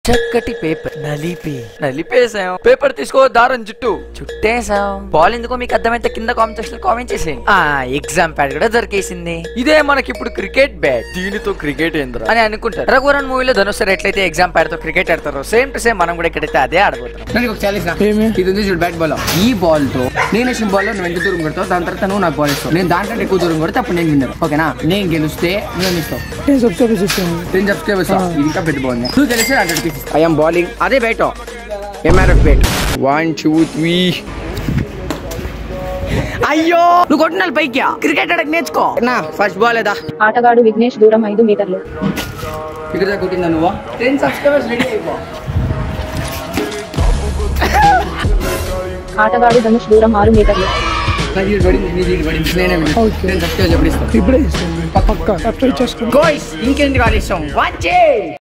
చక్కటి పేపర్ నలిపి నలిపేసాం పేపర్ తీసుకో దారం చుట్టూ చుట్టేసాం బాల్ ఎందుకో మీకు అర్థమైతే కింద కామెంట్ సెక్షన్ కామెంట్ చేసి ఆ ఎగ్జామ్ ప్యాడ్ కూడా దొరికేసింది ఇదే మనకి ఇప్పుడు క్రికెట్ బ్యాట్ దీనితో క్రికెట్ ఏంద్రా అని అనుకుంటారు రఘువరన్ మూవీలో ధనుష్ సార్ ఎట్లయితే ఎగ్జామ్ ప్యాడ్ తో క్రికెట్ ఆడతారో సేమ్ టు సేమ్ మనం కూడా ఇక్కడైతే అదే ఆడబోతున్నాం నాకు ఒక ఛాలెంజ్ రా ఏమి? ఇది ఉంది చూడు బ్యాట్ బాల్ ఈ బాల్ తో నేను వేసిన బాల్ లో నువ్వు ఎంత దూరం కొడతావు దాని తర్వాత నువ్వు నాకు బాల్ ఇస్తావు నేను దాంట్లో ఎక్కువ దూరం కొడితే అప్పుడు నేను విన్నర్ ఓకేనా నేను గెలిస్తే నువ్వు ఇస్తావు నేను సబ్స్క్రైబ్ చేస్తాను టెన్ సబ్స్క్రైబర్స్ ఇది ఇంకా పెద్ద బాల్ నువ్వు గెలిస్తే హండ్రెడ్ రూపీస్ ఐఎమ్ బౌలింగ్ అదే bat MRF bat one two three అయ్యో నువ్వు కొట్టినాలి పైకి క్రికెట్ ఆడక నేర్చుకో నా ఫస్ట్ బాల్ ఏదా ఆటగాడు విఘ్నేష్ దూరం ఐదు మీటర్లు ఇక్కడ దాకా కొట్టిందా నువ్వు టెన్ సబ్స్క్రైబర్స్ రెడీ అయిపో ఆటగాడు ధనుష్ దూరం ఆరు మీటర్లు నాది ఈడు పడింది నీది ఈడు పడింది నేనే Okay. టెన్ సబ్స్క్రైబర్స్ ఎప్పుడు ఇస్తావు ఇప్పుడే ఇస్తాను పక్క అట్లా ఇచ్చేసుకోండి గోయిస్ ఇంకెందుకు ఆలస్యం వచ్చే